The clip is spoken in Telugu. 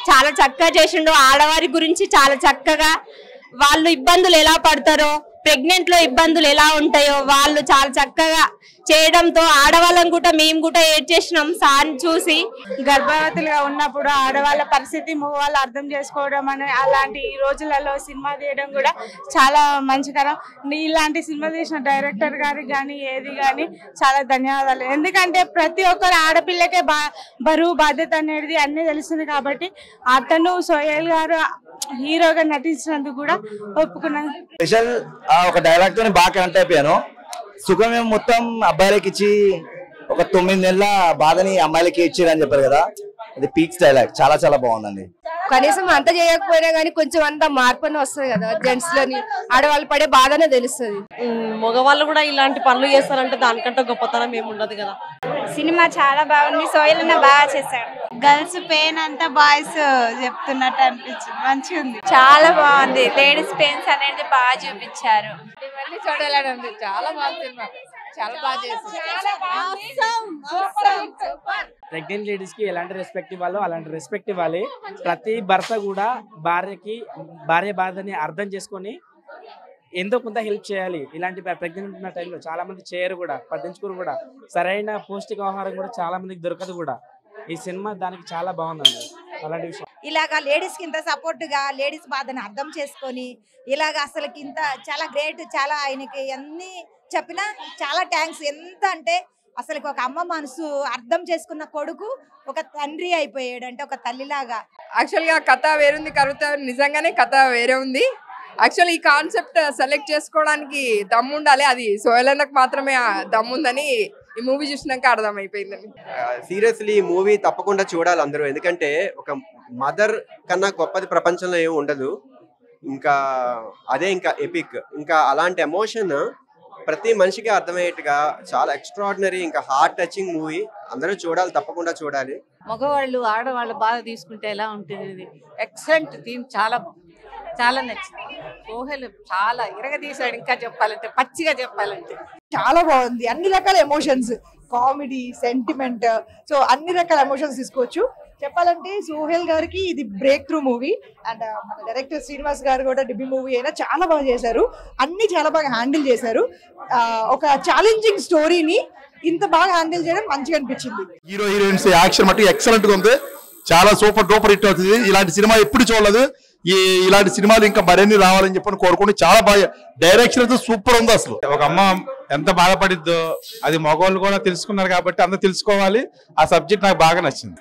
చాలా చక్కగా చేసిండు ఆడవారి గురించి చాలా చక్కగా వాళ్ళు ఇబ్బందులు ఎలా పడతారో ప్రెగ్నెంట్ లో ఇబ్బందులు ఎలా ఉంటాయో వాళ్ళు చాలా చక్కగా చేయడంతో ఆడవాళ్ళని కూడా మేము కూడా ఏడ్ చేసినాం సార్ చూసి గర్భవతులుగా ఉన్నప్పుడు ఆడవాళ్ళ పరిస్థితి మగవాళ్ళు అర్థం చేసుకోవడం అనే అలాంటి ఈ రోజులలో సినిమా తీయడం కూడా చాలా మంచికరం నీ- ఇలాంటి సినిమా తీసిన డైరెక్టర్ గారికి కానీ ఏది కానీ చాలా ధన్యవాదాలు ఎందుకంటే ప్రతి ఒక్కరు ఆడపిల్లకే బా బరువు బాధ్యత అనేది అన్నీ తెలుస్తుంది కాబట్టి అతను సోహెల్ గారు హీరోగా నటించినందుకు కూడా ఒప్పుకున్నాను స్పెషల్ ఆ ఒక డైలాగ్ తోని బాగా కనెక్ట్ అయిపోయాను సుఖమేమో మొత్తం అబ్బాయిలకి ఇచ్చి ఒక తొమ్మిది నెలల బాధని అమ్మాయిలకి ఇచ్చిర్రు అని చెప్పారు కదా అది పీక్స్ డైలాగ్ చాలా చాలా బాగుందండి కనీసం అంత చేయకపోయినా కానీ కొంచెం అంత మార్పు అని వస్తుంది కదా జెంట్స్ లోని ఆడవాళ్ళు పడే బాధనే తెలుస్తుంది మగవాళ్ళు కూడా ఇలాంటి పనులు చేస్తారంటే దానికంటే గొప్పతనం ఏమి ఉండదు కదా సినిమా చాలా బాగుంది సోహెల్ అన్న బాగా చేశాడు గర్ల్స్ పెయిన్ అంతా బాయ్స్ చెప్తున్నట్టు అనిపించింది మంచిగా ఉంది చాలా బాగుంది లేడీస్ పెయిన్స్ అనేది బాగా చూపించారు మళ్ళీ చూడాలని ఉంది చాలా బాగుంది సినిమా చాలా బాగా చేసింది ప్రెగ్నెంట్ లేడీస్ కి ఎలాంటి రెస్పెక్ట్ ఇవ్వాలో అలాంటి రెస్పెక్ట్ ఇవ్వాలి ప్రతి భర్త కూడా భార్యకి భార్య బాధని అర్థం చేసుకొని ఎంతో కొంత హెల్ప్ చేయాలి ఇలాంటి ప్రెగ్నెంట్ ఉన్న టైంలో చాలా మంది చేయరు కూడా పట్టించుకోరు కూడా సరైన పౌష్టికాహారం కూడా చాలా మందికి దొరకదు కూడా ఈ సినిమా దానికి చాలా బాగుందండి అలాంటి విషయం ఇలాగా లేడీస్ కి ఇంత సపోర్ట్ గా లేడీస్ బాధను అర్థం చేసుకొని ఇలాగ అసలుకి ఇంత చాలా గ్రేట్ చాలా ఆయనకి అన్ని చెప్పినా చాలా థ్యాంక్స్ ఎంత అంటే అసలుకి ఒక అమ్మ మనసు అర్థం చేసుకున్న కొడుకు ఒక తండ్రి అయిపోయాడు అంటే ఒక తల్లిలాగా యాక్చువల్ గా కథ వేరుంది కవిత నిజంగానే కథ వేరే ఉంది యాక్చువల్ ఈ కాన్సెప్ట్ సెలెక్ట్ చేసుకోవడానికి దమ్ము ఉండాలి అది సోయలన్నకు మాత్రమే ఆ దమ్ము ఉందని ఈ మూవీ చూసినాక అర్థమైపోయిందండి సీరియస్లీ ఈ మూవీ తప్పకుండా చూడాలి అందరూ ఎందుకంటే ఒక మదర్ కన్నా గొప్పది ప్రపంచంలో ఏమి ఉండదు ఇంకా అదే ఇంకా ఎపిక్ ఇంకా అలాంటి ఎమోషన్ ప్రతి మనిషికి అర్థమయ్యేట్టుగా చాలా ఎక్స్ట్రాడినరీ ఇంకా హార్ట్ టచింగ్ మూవీ అందరూ చూడాలి తప్పకుండా చూడాలి మగవాళ్ళు ఆడవాళ్ళ బాధ తీసుకుంటే ఎలా ఉంటుంది ఇది ఎక్సలెంట్ థీమ్ చాలా బాగుంది చాలా నచ్చింది ఊహలు చాలా ఇరగదీశాడు ఇంకా చెప్పాలంటే పచ్చిగా చెప్పాలంటే చాలా బాగుంది అన్ని రకాల ఎమోషన్స్ కామెడీ సెంటిమెంట్ సో అన్ని రకాల ఎమోషన్స్ తీసుకోవచ్చు చెప్పాలంటే సోహెల్ గారికి ఇది బ్రేక్ త్రూ మూవీ అండ్ మన డైరెక్టర్ శ్రీనివాస్ గారు కూడా డిబి మూవీ అయినా చాలా బాగా చేశారు అన్ని చాలా బాగా హ్యాండిల్ చేశారు ఆ, ఒక ఛాలెంజింగ్ స్టోరీని ఇంత బాగా హ్యాండిల్ చేయడం మంచిగా అనిపించింది హీరో హీరోయిన్స్ యాక్షన్ మట్టి ఎక్సలెంట్ గా ఉంది చాలా సూపర్ డూపర్ హిట్ అవుతుంది ఇలాంటి సినిమా ఎప్పుడు చూడలేదు ఈ ఇలాంటి సినిమాలు ఇంకా మరిన్ని రావాలని చెప్పని కోరుకుంటే చాలా బాగా డైరెక్షన్ అయితే సూపర్ ఉంది అసలు ఒక అమ్మ ఎంత బాధపడిద్దో అది మగవాళ్ళు కూడా తెలుసుకున్నారు కాబట్టి అందరూ తెలుసుకోవాలి ఆ సబ్జెక్ట్ నాకు బాగా నచ్చింది